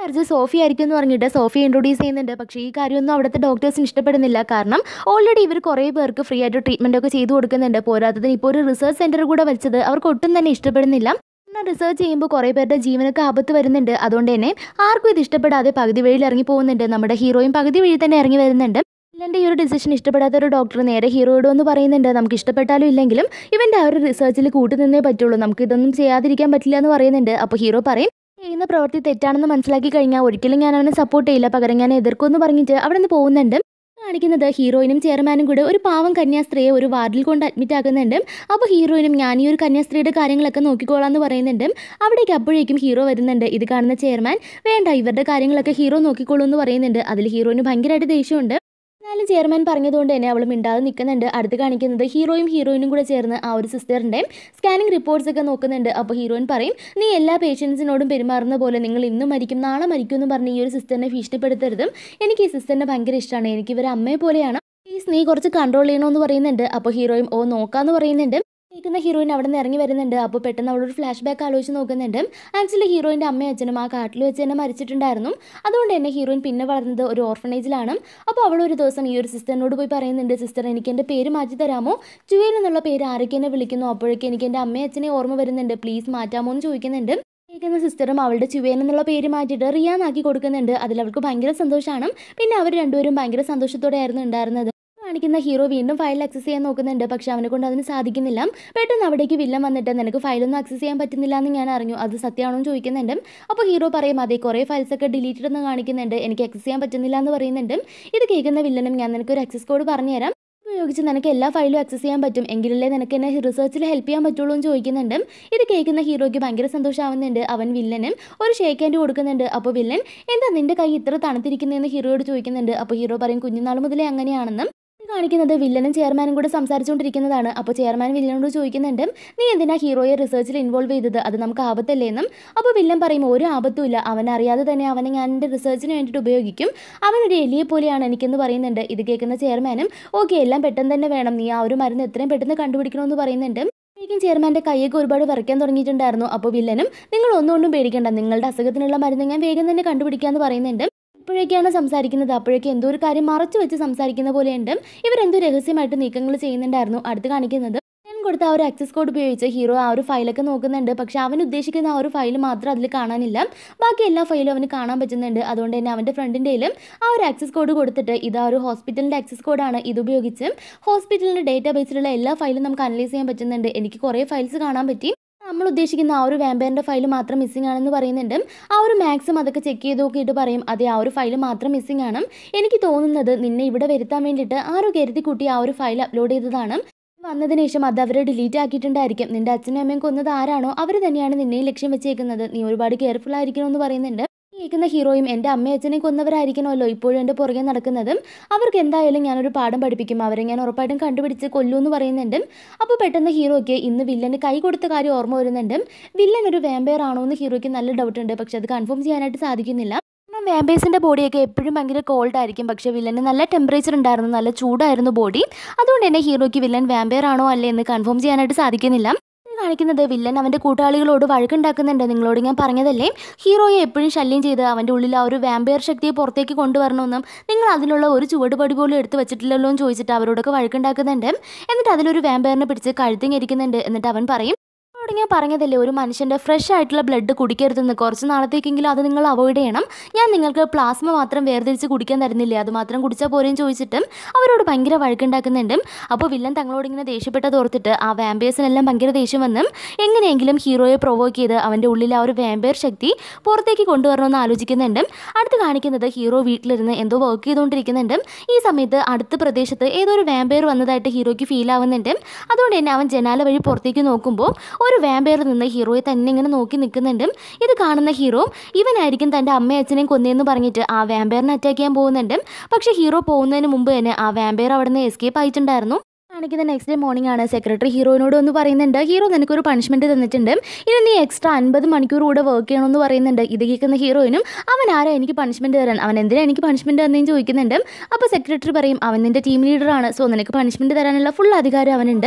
ചാർജ് സോഫി ആയിരിക്കും എന്ന് പറഞ്ഞിട്ട് സോഫി ഇൻട്രൊഡ്യൂസ് ചെയ്യുന്നുണ്ട് പക്ഷേ ഈ കാര്യമൊന്നും അവിടുത്തെ ഡോക്ടേഴ്സിന് ഇഷ്ടപ്പെടുന്നില്ല കാരണം ഓൾറെഡി ഇവർ കുറേ പേർക്ക് ഫ്രീ ആയിട്ട് ട്രീറ്റ്മെൻ്റ് ഒക്കെ ചെയ്തു കൊടുക്കുന്നുണ്ട് പോരാത്തതിന് ഇപ്പോൾ ഒരു റിസർച്ച് സെൻറ്റർ കൂടെ വെച്ചത് അവർക്ക് ഒട്ടും തന്നെ ഇഷ്ടപ്പെടുന്നില്ല എന്നാൽ റിസർച്ച് ചെയ്യുമ്പോൾ കുറേ പേരുടെ ജീവനൊക്കെ ആപത്ത് വരുന്നുണ്ട് അതുകൊണ്ട് തന്നെ ആർക്കും ഇത് ഇഷ്ടപ്പെടാതെ പകുതി വഴിയിൽ ഇറങ്ങി പോകുന്നുണ്ട് നമ്മുടെ ഹീറോയും പകുതി വഴി തന്നെ ഇറങ്ങി വരുന്നുണ്ട് ഇല്ലെൻ്റെ ഈ ഒരു ഡിസിഷൻ ഇഷ്ടപ്പെടാത്ത ഒരു ഡോക്ടർ നേരെ ഹീറോയോട് എന്ന് പറയുന്നുണ്ട് നമുക്ക് ഇഷ്ടപ്പെട്ടാലും ഇല്ലെങ്കിലും ഇവൻ്റെ ആ ഒരു റിസർച്ചിൽ കൂട്ടുനിന്നേ പറ്റുള്ളൂ നമുക്ക് ഇതൊന്നും ചെയ്യാതിരിക്കാൻ പറ്റില്ല എന്ന് പറയുന്നുണ്ട് അപ്പോൾ ഹീറോ പറയും ചെയ്യുന്ന പ്രവൃത്തി തെറ്റാണെന്ന് മനസ്സിലാക്കി കഴിഞ്ഞാൽ ഒരിക്കലും ഞാൻ അവനെ സപ്പോർട്ട് ചെയ്യില്ല പകരം ഞാൻ എതിർക്കുമെന്ന് പറഞ്ഞിട്ട് അവിടെ നിന്ന് പോകുന്നുണ്ട് കാണിക്കുന്നത് ഹീറോയിനും ചെയർമാനും കൂടെ ഒരു പാവം കന്യാസ്ത്രീയെ ഒരു വാർഡിൽ കൊണ്ട് അഡ്മിറ്റ് ആക്കുന്നുണ്ട് അപ്പോൾ ഹീറോയിനും ഞാൻ ഈ ഒരു കന്യാസ്ത്രീയുടെ കാര്യങ്ങളൊക്കെ നോക്കിക്കോളാം എന്ന് പറയുന്നുണ്ട് അവിടേക്ക് അപ്പോഴേക്കും ഹീറോ വരുന്നുണ്ട് ഇത് കാണുന്ന ചെയർമാൻ വേണ്ട ഇവരുടെ കാര്യങ്ങളൊക്കെ ഹീറോ നോക്കിക്കോളൂ എന്ന് പറയുന്നുണ്ട് അതിൽ ഹീറോയിന് ഭയങ്കരമായിട്ട് ദേഷ്യമുണ്ട് എന്നാലും ചെയർമാൻ പറഞ്ഞതുകൊണ്ട് തന്നെ അവൾ മിണ്ടാതെ നിൽക്കുന്നുണ്ട് അടുത്ത് കാണിക്കുന്നത് ഹീറോയും ഹീറോയിനും കൂടെ ചേർന്ന് ആ ഒരു സിസ്റ്ററിൻ്റെ സ്കാനിങ് റിപ്പോർട്ട്സ് ഒക്കെ നോക്കുന്നുണ്ട് അപ്പോൾ ഹീറോയിൻ പറയും നീ എല്ലാ പേഷ്യൻസിനോടും പെരുമാറുന്ന പോലെ നിങ്ങൾ ഇന്നും മരിക്കും നാളെ മരിക്കും എന്ന് പറഞ്ഞ് ഈ ഒരു സിസ്റ്ററിനെ ഭീഷണിപ്പെടുത്തരുതും എനിക്ക് ഈ സിസ്റ്ററിനെ ഭയങ്കര ഇഷ്ടമാണ് എനിക്ക് ഇവരെ അമ്മയെ പോലെയാണ് പ്ലീസ് നീ കുറച്ച് കൺട്രോൾ ചെയ്യണമെന്ന് പറയുന്നുണ്ട് അപ്പോൾ ഹീറോയും ഓ നോക്കാമെന്ന് പറയുന്നുണ്ട് കേൾക്കുന്ന ഹീറോയിൻ അവിടെ നിന്ന് ഇറങ്ങി വരുന്നുണ്ട് അപ്പോൾ പെട്ടെന്ന് അവളൊരു ഫ്ലാഷ് ബാക്ക് ആലോചിച്ച് നോക്കുന്നുണ്ട് ആക്ച്വലി ഹീറോയിൻ്റെ അമ്മയും അച്ഛനും ആ കാട്ടിൽ വെച്ച് തന്നെ മരിച്ചിട്ടുണ്ടായിരുന്നു അതുകൊണ്ട് തന്നെ ഹീറോയിൻ പിന്നെ വളർന്നത് ഒരു ഓർഫനേജിലാണ് അപ്പോൾ അവൾ ഒരു ദിവസം ഈ ഒരു സിസ്റ്ററിനോട് പോയി പറയുന്നുണ്ട് സിസ്റ്റർ എനിക്ക് എൻ്റെ പേര് മാറ്റി തരാമോ ജുവേൽ എന്നുള്ള പേര് ആരൊക്കെ എന്നെ വിളിക്കുന്നു അപ്പോഴേക്കും എനിക്ക് എൻ്റെ അമ്മയും അച്ഛനെ ഓർമ്മ വരുന്നുണ്ട് പ്ലീസ് മാറ്റാമോ എന്ന് ചോദിക്കുന്നുണ്ട് കേൾക്കുന്ന സിസ്റ്ററും അവളുടെ ചുവേൻ എന്നുള്ള പേര് മാറ്റിയിട്ട് റിയാന്നാക്കി കൊടുക്കുന്നുണ്ട് അതിൽ അവൾക്ക് ഭയങ്കര സന്തോഷമാണ് പിന്നെ അവർ രണ്ടുപേരും ഭയങ്കര സന്തോഷത്തോടെ ആയിരുന്നു ഉണ്ടായിരുന്നത് കാണിക്കുന്ന ഹീറോ വീണ്ടും ഫയൽ ആക്സസ് ചെയ്യാൻ നോക്കുന്നുണ്ട് പക്ഷെ അവനെ കൊണ്ട് അതിന് സാധിക്കുന്നില്ല പെട്ടെന്ന് അവിടേക്ക് വില്ലൻ വന്നിട്ട് നിനക്ക് ഫയലൊന്നും ആക്സസ് ചെയ്യാൻ പറ്റുന്നില്ല എന്ന് ഞാൻ അറിഞ്ഞു അത് സത്യമാണോ എന്ന് ചോദിക്കുന്നുണ്ട് അപ്പോൾ ഹീറോ പറയും അതെ കുറേ ഫയൽസ് ഒക്കെ ഡിലീറ്റഡ് എന്ന് കാണിക്കുന്നുണ്ട് എനിക്ക് ആക്സസ് ചെയ്യാൻ പറ്റുന്നില്ല എന്ന് പറയുന്നുണ്ട് ഇത് കേൾക്കുന്ന വില്ലനും ഞാൻ നിനക്ക് ഒരു ആക്സസ് കോഡ് പറഞ്ഞുതരാം ഉപയോഗിച്ച് നിനക്ക് എല്ലാ ഫയലും ആക്സസ് ചെയ്യാൻ പറ്റും എങ്കിലല്ലേ നിനക്ക് എന്നെ റിസർച്ചിൽ ഹെൽപ്പ് ചെയ്യാൻ പറ്റുള്ളൂ എന്ന് ചോദിക്കുന്നുണ്ട് ഇത് കേൾക്കുന്ന ഹീറോയ്ക്ക് ഭയങ്കര സന്തോഷമാവുന്നുണ്ട് അവൻ വില്ലനും ഒരു ഷേക്ക് ഹാൻഡ് കൊടുക്കുന്നുണ്ട് അപ്പോൾ വില്ലൻ എന്താ നിന്റെ കൈ ഇത്ര തണുത്തിരിക്കുന്നതെന്ന് ഹീറോയോട് ചോദിക്കുന്നുണ്ട് അപ്പോൾ ഹീറോ പറയും കുഞ്ഞുനാൾ മുതലേ അങ്ങനെയാണെന്നും ഇത് കാണിക്കുന്നത് വില്ലനും ചെയർമാനും കൂടെ സംസാരിച്ചുകൊണ്ടിരിക്കുന്നതാണ് അപ്പോൾ ചെയർമാൻ വില്ലനോട് ചോദിക്കുന്നുണ്ട് നീ എന്തിനാ ഹീറോയെ റിസർച്ചിൽ ഇൻവോൾവ് ചെയ്തത് അത് നമുക്ക് ആപത്തല്ലേ എന്നും അപ്പോൾ വില്ലൻ പറയും ഒരു ആപത്തുമില്ല അവൻ അറിയാതെ തന്നെ അവനെ ഞാൻ എൻ്റെ റിസർച്ചിന് വേണ്ടിയിട്ട് ഉപയോഗിക്കും അവനൊരു എലിയെ പോലെയാണ് എനിക്കെന്ന് പറയുന്നുണ്ട് ഇത് കേൾക്കുന്ന ചെയർമാനും ഓക്കെ എല്ലാം പെട്ടെന്ന് തന്നെ വേണം നീ ആ ഒരു മരുന്ന് എത്രയും പെട്ടെന്ന് കണ്ടുപിടിക്കണമെന്ന് പറയുന്നുണ്ട് ശരിക്കും ചെയർമാൻ്റെ കൈയൊക്കെ ഒരുപാട് വിറയ്ക്കാൻ തുടങ്ങിയിട്ടുണ്ടായിരുന്നു അപ്പോൾ വില്ലനും നിങ്ങൾ ഒന്നുകൊണ്ടും പേടിക്കണ്ട നിങ്ങളുടെ അസുഖത്തിനുള്ള മരുന്ന് ഞാൻ വേഗം തന്നെ കണ്ടുപിടിക്കാമെന്ന് പറയുന്നുണ്ട് ഇപ്പോഴേക്കാണ് സംസാരിക്കുന്നത് അപ്പോഴേക്ക് എന്തോ ഒരു കാര്യം മറച്ചു വെച്ച് സംസാരിക്കുന്ന പോലെയുണ്ട് ഇവരെന്തോ രഹസ്യമായിട്ട് നീക്കങ്ങൾ ചെയ്യുന്നുണ്ടായിരുന്നു അടുത്ത് കാണിക്കുന്നത് ഞാൻ കൊടുത്ത ആ ഒരു ആക്സസ് കോഡ് ഉപയോഗിച്ച് ഹീറോ ആ ഒരു ഫയലൊക്കെ നോക്കുന്നുണ്ട് പക്ഷെ അവൻ ഉദ്ദേശിക്കുന്ന ആ ഒരു ഫയൽ മാത്രം അതിൽ കാണാനില്ല ബാക്കി എല്ലാ ഫയലും അവന് കാണാൻ പറ്റുന്നുണ്ട് അതുകൊണ്ട് തന്നെ അവൻ്റെ ഫ്രണ്ടിൻ്റെ ആ ഒരു ആക്സസ് കോഡ് കൊടുത്തിട്ട് ഇത് ആ ഒരു ഹോസ്പിറ്റലിൻ്റെ ആക്സസ് കോഡാണ് ഇത് ഉപയോഗിച്ച് ഹോസ്പിറ്റലിൻ്റെ ഡേറ്റാ ബേസിലുള്ള എല്ലാ ഫയലും നമുക്ക് അനലൈസ് ചെയ്യാൻ പറ്റുന്നുണ്ട് എനിക്ക് കുറേ ഫയൽസ് കാണാൻ പറ്റി നമ്മൾ ഉദ്ദേശിക്കുന്ന ആ ഒരു വാമ്പയറിൻ്റെ ഫയൽ മാത്രം മിസ്സിംഗ് ആണെന്ന് പറയുന്നുണ്ട് ആ ഒരു മാക്സും അതൊക്കെ ചെക്ക് ചെയ്ത് നോക്കിയിട്ട് പറയും അതെ ആ ഒരു ഫയൽ മാത്രം മിസ്സിംഗ് ആണ് എനിക്ക് തോന്നുന്നത് നിന്നെ ഇവിടെ വരുത്താൻ വേണ്ടിയിട്ട് ആരോ കരുതി കൂട്ടി ആ ഒരു ഫയൽ അപ്ലോഡ് ചെയ്തതാണ് വന്നതിന് ശേഷം അത് അവർ ഡിലീറ്റ് ആക്കിയിട്ടുണ്ടായിരിക്കും നിന്റെ അച്ഛനും അമ്മയും കൊന്നത് ആരാണോ അവർ തന്നെയാണ് നിന്നെയും ലക്ഷ്യം വെച്ചേക്കുന്നത് നീ ഒരുപാട് കെയർഫുൾ ആയിരിക്കണമെന്ന് പറയുന്നുണ്ട് കേൾക്കുന്ന ഹീറോയും എൻ്റെ അമ്മയും അച്ഛനെയും കൊന്നവരായിരിക്കണമല്ലോ ഇപ്പോഴും എൻ്റെ പുറകെ നടക്കുന്നതും അവർക്ക് എന്തായാലും ഞാനൊരു പാഠം പഠിപ്പിക്കും അവരെ ഞാൻ ഉറപ്പായിട്ടും കണ്ടുപിടിച്ച് കൊല്ലൂ എന്ന് പറയുന്നുണ്ട് അപ്പോൾ പെട്ടെന്ന് ഹീറോയ്ക്ക് ഇന്ന് വില്ലന് കൈ കൊടുത്ത കാര്യം ഓർമ്മ വരുന്നുണ്ട് വില്ലൻ ഒരു വാമ്പയർ ആണോ എന്ന് ഹീറോയ്ക്ക് നല്ല ഡൗട്ട് ഉണ്ട് പക്ഷെ അത് കൺഫേം ചെയ്യാനായിട്ട് സാധിക്കുന്നില്ല കാരണം വാമ്പേഴ്സിൻ്റെ ബോഡിയൊക്കെ എപ്പോഴും ഭയങ്കര കോൾഡ് ആയിരിക്കും പക്ഷേ വില്ലന് നല്ല ടെമ്പറേച്ചർ ഉണ്ടായിരുന്നു നല്ല ചൂടായിരുന്നു ബോഡി അതുകൊണ്ട് തന്നെ ഹീറോയ്ക്ക് വില്ലൻ വാമ്പയർ ആണോ അല്ലേ എന്ന് കൺഫേം ചെയ്യാനായിട്ട് സാധിക്കുന്നില്ല ഇത് കാണിക്കുന്നത് വില്ലൻ അവൻ്റെ കൂട്ടാളികളോട് വഴക്കുണ്ടാക്കുന്നുണ്ട് നിങ്ങളോട് ഞാൻ പറഞ്ഞതല്ലേ ഹീറോയെ എപ്പോഴും ശല്യം ചെയ്ത് അവൻ്റെ ഉള്ളിൽ ആ ഒരു വാമ്പയർ ശക്തിയെ പുറത്തേക്ക് കൊണ്ടുവരണമെന്നും നിങ്ങൾ അതിനുള്ള ഒരു ചുവടുപടി പോലും എടുത്ത് വെച്ചിട്ടില്ലല്ലോ എന്ന് ചോദിച്ചിട്ട് അവരോടൊക്കെ വഴക്കുണ്ടാക്കുന്നുണ്ട് എന്നിട്ട് അതിലൊരു വാമ്പയറിനെ പിടിച്ച് കഴുത്തിങ്ങരിക്കുന്നുണ്ട് എന്നിട്ട് അവൻ പറയും അവരോട് ഞാൻ പറഞ്ഞതല്ലേ ഒരു മനുഷ്യൻ്റെ ഫ്രഷ് ആയിട്ടുള്ള ബ്ലഡ് കുടിക്കരുതെന്ന് കുറച്ച് നാളത്തേക്കെങ്കിലും അത് നിങ്ങൾ അവോയ്ഡ് ചെയ്യണം ഞാൻ നിങ്ങൾക്ക് പ്ലാസ്മ മാത്രം വേർതിരിച്ച് കുടിക്കാൻ തരുന്നില്ലേ അത് മാത്രം കുടിച്ചാൽ പോരെയും ചോദിച്ചിട്ടും അവരോട് ഭയങ്കര വഴക്കുണ്ടാക്കുന്നുണ്ട് അപ്പോൾ വില്ലൻ തങ്ങളോട് ഇങ്ങനെ ദേഷ്യപ്പെട്ടത് ഓർത്തിട്ട് ആ വാമ്പേഴ്സിനെല്ലാം ഭയങ്കര ദേഷ്യം വന്നും എങ്ങനെയെങ്കിലും ഹീറോയെ പ്രൊവോക്ക് ചെയ്ത് അവൻ്റെ ഉള്ളിൽ ആ ഒരു വാമ്പയർ ശക്തി പുറത്തേക്ക് കൊണ്ടുവരണമെന്ന് ആലോചിക്കുന്നുണ്ട് അടുത്ത് കാണിക്കുന്നത് ഹീറോ വീട്ടിലിരുന്ന് എന്തോ വർക്ക് ചെയ്തുകൊണ്ടിരിക്കുന്നുണ്ട് ഈ സമയത്ത് അടുത്ത പ്രദേശത്ത് ഏതോ ഒരു വാമ്പയർ വന്നതായിട്ട് ഹീറോയ്ക്ക് ഫീൽ ആവുന്നുണ്ട് അതുകൊണ്ട് തന്നെ അവൻ ജനാല വഴി പുറത്തേക്ക് നോക്കുമ്പോൾ ഒരു വാമ്പയർ നിന്ന് ഹീറോയെ തന്നെ ഇങ്ങനെ നോക്കി നിൽക്കുന്നുണ്ട് ഇത് കാണുന്ന ഹീറോ ഇവനായിരിക്കും തൻ്റെ അമ്മയും അച്ഛനെയും കൊന്നതെന്ന് പറഞ്ഞിട്ട് ആ വാമ്പയറിനെ അറ്റാക്ക് ചെയ്യാൻ പോകുന്നുണ്ട് പക്ഷേ ഹീറോ പോകുന്നതിന് മുമ്പ് തന്നെ ആ വാമ്പയർ അവിടെ നിന്ന് എസ്കേപ്പ് ആയിട്ടുണ്ടായിരുന്നു കാണിക്കുന്ന നെക്സ്റ്റ് ഡേ മോർണിംഗ് ആണ് സെക്രട്ടറി ഹീറോയിനോട് ഒന്ന് പറയുന്നുണ്ട് ഹീറോ നിനക്കൊരു പണിഷ്മെന്റ് തന്നിട്ടുണ്ട് ഇനി നീ എക്സ്ട്രാ അൻപത് മണിക്കൂർ കൂടെ വർക്ക് ചെയ്യണമെന്ന് പറയുന്നുണ്ട് ഇത് കേൾക്കുന്ന ഹീറോയിനും അവൻ ആരാ എനിക്ക് പണിഷ്മെന്റ് തരാൻ അവൻ എന്തിനാ എനിക്ക് പണിഷ്മെന്റ് തന്നേന്ന് ചോദിക്കുന്നുണ്ട് അപ്പോൾ സെക്രട്ടറി പറയും അവൻ നിന്റെ ടീം ലീഡറാണ് സോ നിനക്ക് പണിഷ്മെന്റ് തരാനുള്ള ഫുൾ അധികാരം അവനുണ്ട്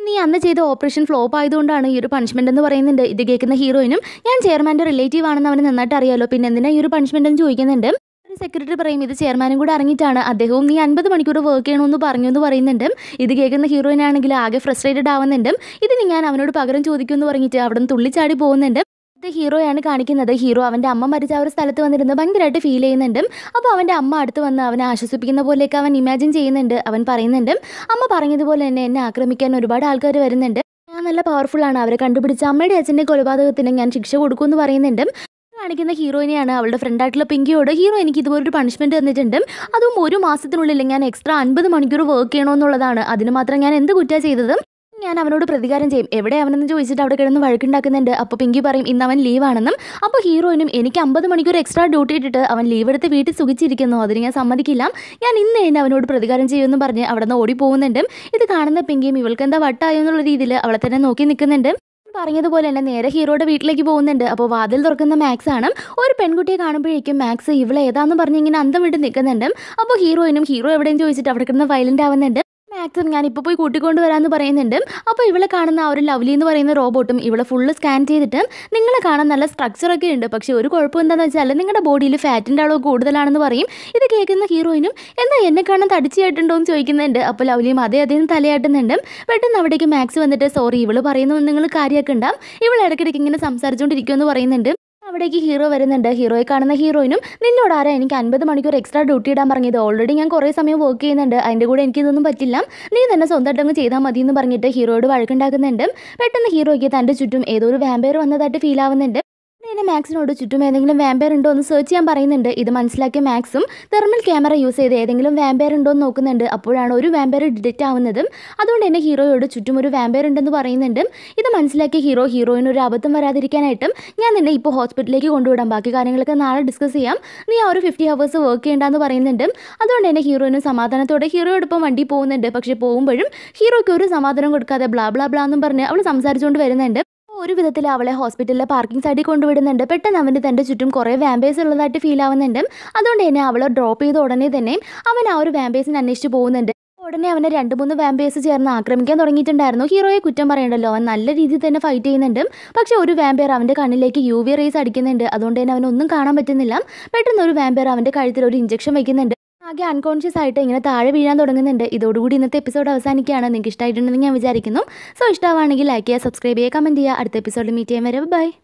നീ അന്ന് ചെയ്ത ഓപ്പറേഷൻ ഫ്ലോപ്പ് ആയതുകൊണ്ടാണ് ഈ ഒരു പണിഷ്മെന്റ് എന്ന് പറയുന്നുണ്ട് ഇത് കേൾക്കുന്ന ഹീറോയിനും ഞാൻ ചെയർമാൻ്റെ റിലേറ്റീവ് ആണെന്ന് അവന് നന്നായിട്ട് അറിയാലോ പിന്നെ എന്തിനാ ഈ ഒരു പണിഷ്മെന്റ് എന്ന് ചോദിക്കുന്നുണ്ട് ഒരു സെക്രട്ടറി പറയും ഇത് ചെയർമാനും കൂടെ അറിഞ്ഞിട്ടാണ് അദ്ദേഹവും നീ അൻപത് മണിക്കൂർ വർക്ക് ചെയ്യണമെന്ന് പറഞ്ഞു എന്ന് പറയുന്നുണ്ട് ഇത് കേൾക്കുന്ന ഹീറോയിനാണെങ്കിൽ ആകെ ഫ്രസ്ട്രേറ്റഡ് ആവുന്നുണ്ട് ഇതിന് ഞാൻ അവനോട് പകരം ചോദിക്കുമെന്ന് പറഞ്ഞിട്ട് അവിടെ നിന്ന് തുള്ളിച്ചാടി പോകുന്നുണ്ട് ഇത് ഹീറോയാണ് കാണിക്കുന്നത് ഹീറോ അവൻ്റെ അമ്മ മരിച്ച ആ ഒരു സ്ഥലത്ത് വന്നിരുന്ന് ഭയങ്കരമായിട്ട് ഫീൽ ചെയ്യുന്നുണ്ട് അപ്പോൾ അവൻ്റെ അമ്മ അടുത്ത് വന്ന് അവനെ ആശ്വസിപ്പിക്കുന്ന പോലെയൊക്കെ അവൻ ഇമാജിൻ ചെയ്യുന്നുണ്ട് അവൻ പറയുന്നുണ്ട് അമ്മ പറഞ്ഞതുപോലെ തന്നെ എന്നെ ആക്രമിക്കാൻ ഒരുപാട് ആൾക്കാർ വരുന്നുണ്ട് ഞാൻ നല്ല പവർഫുൾ ആണ് അവരെ കണ്ടുപിടിച്ച അമ്മയുടെ അച്ഛൻ്റെ കൊലപാതകത്തിന് ഞാൻ ശിക്ഷ കൊടുക്കുമെന്ന് പറയുന്നുണ്ട് കാണിക്കുന്ന ഹീറോയിനെയാണ് അവളുടെ ഫ്രണ്ടായിട്ടുള്ള പിങ്കിയോട് ഹീറോ എനിക്ക് ഇതുപോലൊരു പണിഷ്മെൻറ്റ് തന്നിട്ടുണ്ട് അതും ഒരു മാസത്തിനുള്ളിൽ ഞാൻ എക്സ്ട്രാ അൻപത് മണിക്കൂർ വർക്ക് ചെയ്യണമെന്നുള്ളതാണ് അതിന് മാത്രം ഞാൻ എന്ത് കുറ്റാ ചെയ്തത് ഞാൻ അവനോട് പ്രതികാരം ചെയ്യും എവിടെ അവനെന്ന് ചോദിച്ചിട്ട് അവിടെ കിടന്ന് വഴക്കുണ്ടാക്കുന്നുണ്ട് അപ്പോൾ പിങ്കി പറയും ഇന്ന് അവൻ ലീവാണെന്നും അപ്പോൾ ഹീറോയിനും എനിക്ക് അമ്പത് മണിക്കൂർ എക്സ്ട്രാ ഡ്യൂട്ടി ഇട്ടിട്ട് അവൻ ലീവ് എടുത്ത് വീട്ടിൽ സുഖിച്ചിരിക്കുന്നു അതിന് ഞാൻ സമ്മതിക്കില്ല ഞാൻ ഇന്ന് തന്നെ അവനോട് പ്രതികാരം ചെയ്യുമെന്നും പറഞ്ഞ് അവിടെ നിന്ന് ഓടി പോകുന്നുണ്ട് ഇത് കാണുന്ന പിങ്കിയും ഇവൾക്ക് എന്താ വട്ടായോ എന്നുള്ള രീതിയിൽ അവളെ തന്നെ നോക്കി നിൽക്കുന്നുണ്ട് പറഞ്ഞതുപോലെ തന്നെ നേരെ ഹീറോയുടെ വീട്ടിലേക്ക് പോകുന്നുണ്ട് അപ്പോൾ വാതിൽ തുറക്കുന്ന മാക്സ് ആണ് ഒരു പെൺകുട്ടിയെ കാണുമ്പോഴേക്കും മാക്സ് ഇവളെ ഏതാന്ന് പറഞ്ഞ് ഇങ്ങനെ അന്തം വിട്ട് നിൽക്കുന്നുണ്ട് അപ്പോൾ ഹീറോയിനും ഹീറോ എവിടെയും ചോദിച്ചിട്ട് അവിടെ കിടന്ന് വയലൻ്റ് ആവുന്നുണ്ട് മാക്സും ഞാൻ ഇപ്പോൾ പോയി കൂട്ടിക്കൊണ്ട് വരാമെന്ന് പറയുന്നുണ്ട് അപ്പോൾ ഇവളെ കാണുന്ന ആ ഒരു ലവ്ലി എന്ന് പറയുന്ന റോബോട്ടും ഇവളെ ഫുള്ള് സ്കാൻ ചെയ്തിട്ട് നിങ്ങളെ കാണാൻ നല്ല സ്ട്രക്ചറൊക്കെ ഉണ്ട് പക്ഷേ ഒരു കുഴപ്പം എന്താണെന്ന് വെച്ചാൽ നിങ്ങളുടെ ബോഡിയിൽ ഫാറ്റിൻ്റെ അളവ് കൂടുതലാണെന്ന് പറയും ഇത് കേൾക്കുന്ന ഹീറോയിനും എന്താ എന്നെ കാണാൻ തടിച്ചായിട്ടുണ്ടോ എന്ന് ചോദിക്കുന്നുണ്ട് അപ്പോൾ ലവ്ലിയും അതേ അതേ തലയാട്ടുന്നുണ്ട് പെട്ടെന്ന് അവിടേക്ക് മാക്സ് വന്നിട്ട് സോറി ഇവള് പറയുന്നു നിങ്ങൾ കാര്യമാക്കണ്ട ഇവൾ ഇടയ്ക്കിടയ്ക്ക് ഇങ്ങനെ സംസാരിച്ചുകൊണ്ടിരിക്കുമെന്ന് പറയുന്നുണ്ട് അവിടേക്ക് ഹീറോ വരുന്നുണ്ട് ഹീറോയെ കാണുന്ന ഹീറോയിനും നിന്നോട് ആരാ എനിക്ക് അൻപത് മണിക്കൂർ എക്സ്ട്രാ ഡ്യൂട്ടി ഇടാൻ പറഞ്ഞത് ഓൾറെഡി ഞാൻ കുറേ സമയം വർക്ക് ചെയ്യുന്നുണ്ട് അതിൻ്റെ കൂടെ എനിക്കിതൊന്നും പറ്റില്ല നീ തന്നെ സ്വന്തമായിട്ടങ്ങ് ചെയ്താൽ മതി എന്ന് പറഞ്ഞിട്ട് ഹീറോയോട് വഴക്കുണ്ടാക്കുന്നുണ്ട് പെട്ടെന്ന് ഹീറോയ്ക്ക് തൻ്റെ ചുറ്റും ഏതോ ഒരു വാമ്പയർ വന്നതായിട്ട് ഫീൽ ആവുന്നുണ്ട് പിന്നെ മാക്സിനോട് ചുറ്റും ഏതെങ്കിലും വാമ്പയർ ഉണ്ടോ എന്ന് സെർച്ച് ചെയ്യാൻ പറയുന്നുണ്ട് ഇത് മനസ്സിലാക്കിയ മാക്സും തെർമൽ ക്യാമറ യൂസ് ചെയ്ത് ഏതെങ്കിലും വാമ്പയർ ഉണ്ടോ എന്ന് നോക്കുന്നുണ്ട് അപ്പോഴാണ് ഒരു വാമ്പയർ ഡിറ്റക്റ്റ് ആവുന്നതും അതുകൊണ്ട് തന്നെ ഹീറോയോട് ചുറ്റും ഒരു വാമ്പയർ ഉണ്ടെന്ന് പറയുന്നുണ്ട് ഇത് മനസ്സിലാക്കിയ ഹീറോ ഹീറോയിന് ഒരു അബദ്ധം വരാതിരിക്കാനായിട്ടും ഞാൻ നിന്നെ ഇപ്പോൾ ഹോസ്പിറ്റലിലേക്ക് കൊണ്ടുവിടാം ബാക്കി കാര്യങ്ങളൊക്കെ നാളെ ഡിസ്കസ് ചെയ്യാം നീ ആ ഒരു ഫിഫ്റ്റി ഹവേഴ്സ് വർക്ക് ചെയ്യേണ്ടെന്ന് പറയുന്നുണ്ട് അതുകൊണ്ട് തന്നെ ഹീറോയിന് സമാധാനത്തോടെ ഹീറോയോടൊപ്പം വണ്ടി പോകുന്നുണ്ട് പക്ഷേ പോകുമ്പോഴും ഹീറോയ്ക്ക് ഒരു സമാധാനം കൊടുക്കാതെ ബ്ലാ ബ്ലാ ബ്ലാ എന്നും പറഞ്ഞ് അവൾ സംസാരിച്ചുകൊണ്ട് വരുന്നുണ്ട് ഒരു വിധത്തിൽ അവളെ ഹോസ്പിറ്റലിലെ പാർക്കിംഗ് സൈഡിൽ കൊണ്ടുവിടുന്നുണ്ട് പെട്ടെന്ന് അവന് തൻ്റെ ചുറ്റും കുറേ വാമ്പേഴ്സ് ഉള്ളതായിട്ട് ഫീൽ ആവുന്നുണ്ട് അതുകൊണ്ട് തന്നെ അവളെ ഡ്രോപ്പ് ചെയ്ത ഉടനെ തന്നെ അവൻ ആ ഒരു വാമ്പേഴ്സിനെ അന്വേഷിച്ച് പോകുന്നുണ്ട് ഉടനെ അവനെ രണ്ട് മൂന്ന് വാമ്പേഴ്സ് ചേർന്ന് ആക്രമിക്കാൻ തുടങ്ങിയിട്ടുണ്ടായിരുന്നു ഹീറോയെ കുറ്റം പറയണ്ടല്ലോ അവൻ നല്ല രീതിയിൽ തന്നെ ഫൈറ്റ് ചെയ്യുന്നുണ്ട് പക്ഷേ ഒരു വാമ്പയർ അവൻ്റെ കണ്ണിലേക്ക് യു വി റേസ് അടിക്കുന്നുണ്ട് അതുകൊണ്ട് തന്നെ അവനൊന്നും കാണാൻ പറ്റുന്നില്ല പെട്ടെന്ന് ഒരു വാമ്പയർ അവൻ്റെ കഴുത്തിൽ ഒരു ഇഞ്ചക്ഷൻ വയ്ക്കുന്നുണ്ട് ആകെ അൺകോൺഷ്യസ് ആയിട്ട് ഇങ്ങനെ താഴെ വീഴാൻ തുടങ്ങുന്നുണ്ട് ഇതോടുകൂടി ഇന്നത്തെ എപ്പിസോഡ് അവസാനിക്കുകയാണ് നിങ്ങൾക്ക് ഇഷ്ടമായിട്ടുണ്ടെന്ന് ഞാൻ വിചാരിക്കുന്നു സോ ഇഷ്ടമാണെങ്കിൽ ലൈക്ക് ചെയ്യുക സബ്സ്ക്രൈബ് ചെയ്യുക കമൻറ്റ് ചെയ്യുക അടുത്ത എപ്പിസോഡിൽ മീറ്റ് ചെയ്യാൻ വരെ ബൈ